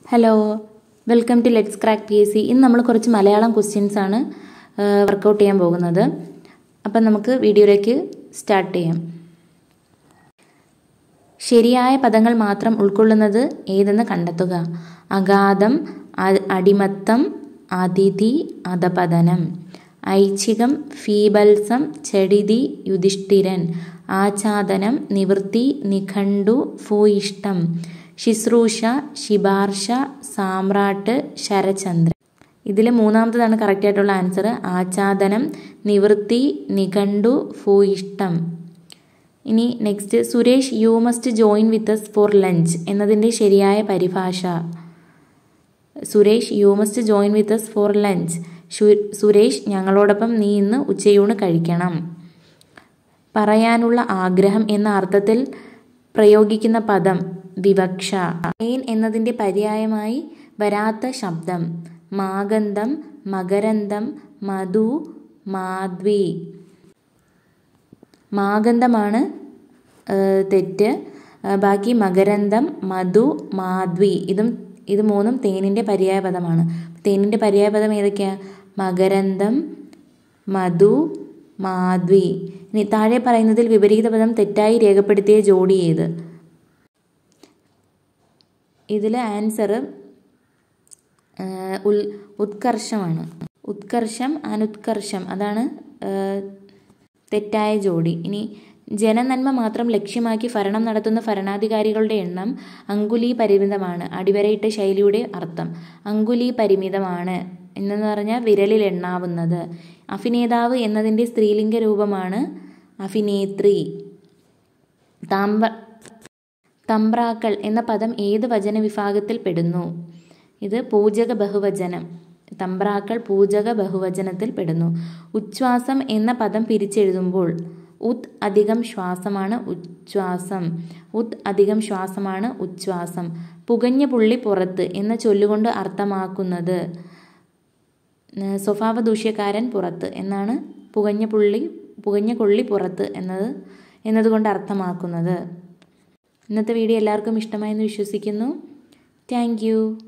hello welcome to let's crack P S C ഇന്ന് നമ്മൾ കുറച്ച് മലയാളം ക്വസ്റ്റ്യൻസ് ആണ് വർക്കൗട്ട് ചെയ്യാൻ പോകുന്നത് അപ്പം നമുക്ക് വീഡിയോയിലേക്ക് സ്റ്റാർട്ട് ചെയ്യാം ശരിയായ പദങ്ങൾ മാത്രം ഉൾക്കൊള്ളുന്നത് ഏതെന്ന് കണ്ടെത്തുക അഗാധം അ- അടിമത്തം അതിഥി അധപതനം ഐച്ഛികം ഫീബൽസം ചടിതി യുധിഷ്ഠിരൻ ആച്ഛാദനം നിവൃത്തി നിഘണ്ടു ഭൂയിഷ്ടം ശുശ്രൂഷ ശിപാർശ സാമ്രാട്ട് ശരചന്ദ്രൻ ഇതിൽ മൂന്നാമത്തതാണ് കറക്റ്റ് ആയിട്ടുള്ള ആൻസർ ആച്ഛാദനം നിവൃത്തി നിഘണ്ടു ഭൂയിഷ്ടം ഇനി next Suresh you must join with us for lunch എന്നതിൻ്റെ ശരിയായ പരിഭാഷ Suresh you must join with us for lunch Suresh ഞങ്ങളോടൊപ്പം നീ ഇന്ന് ഉച്ചയൂണ് കഴിക്കണം പറയാനുള്ള ആഗ്രഹം എന്ന അർത്ഥത്തിൽ പ്രയോഗിക്കുന്ന പദം വിവക്ഷ തേൻ എന്നതിൻ്റെ പര്യായമായി വരാത്ത ശബ്ദം മാഗന്ധം മകരന്തം മധു മാധ്വി മാഗന്ധമാണ് ഏഹ്, തെറ്റ് ഏഹ്, ബാക്കി മകരന്തം മധു മാധ്വി ഇതും ഇത് മൂന്നും തേനിൻ്റെ പര്യായ പദമാണ് തേനിൻ്റെ പര്യായ പദം ഏതൊക്കെയാണ് മകരന്തം മധു മാധ്വി ഇനി താഴെ പറയുന്നതിൽ വിപരീത പദം തെറ്റായി രേഖപ്പെടുത്തിയ ജോഡി ഏത് ഇതിൽ ആൻസർ ഉൽ ഉത്കർഷമാണ് ഉത്കർഷം അനുത്കർഷം അതാണ് ഏഹ്, തെറ്റായ ജോഡി ഇനി ജനനന്മ മാത്രം ലക്ഷ്യമാക്കി ഭരണം നടത്തുന്ന ഭരണാധികാരികളുടെ എണ്ണം അങ്കുലി പരിമിതമാണ് അടിവരയിട്ട ശൈലിയുടെ അർത്ഥം അങ്കുലി പരിമിതമാണ് എന്നെന്ന് പറഞ്ഞാൽ വിരലിൽ എണ്ണാവുന്നത് അഭിനേതാവ് എന്നതിൻ്റെ സ്ത്രീലിംഗ രൂപമാണ് അഭിനേത്രി താമ്പ തമ്പ്രാക്കൾ എന്ന പദം ഏത് വചന വിഭാഗത്തിൽ പെടുന്നു ഇത് പൂജക ബഹുവചനം തമ്പ്രാക്കൾ പൂജക ബഹുവചനത്തിൽ പെടുന്നു ഉച്ഛ്വാസം എന്ന പദം പിരിച്ചെഴുതുമ്പോൾ ഉത് അധികം ശ്വാസമാണ് ഉച്ഛ്വാസം ഉത് അധികം ശ്വാസമാണ് ഉച്ഛ്വാസം പുകഞ്ഞ പുള്ളി പുറത്ത് എന്ന ചൊല്ലുകൊണ്ട് അർത്ഥമാക്കുന്നത് ഏഹ് സ്വഭാവ ദൂഷ്യക്കാരൻ പുറത്ത് എന്നാണ് പുകഞ്ഞ പുള്ളി പുകഞ്ഞ കൊള്ളി പുറത്ത് എന്നത് എന്നതുകൊണ്ട് അർത്ഥമാക്കുന്നത് ഇന്നത്തെ വീഡിയോ എല്ലാവർക്കും ഇഷ്ടമായെന്ന് വിശ്വസിക്കുന്നു താങ്ക് യു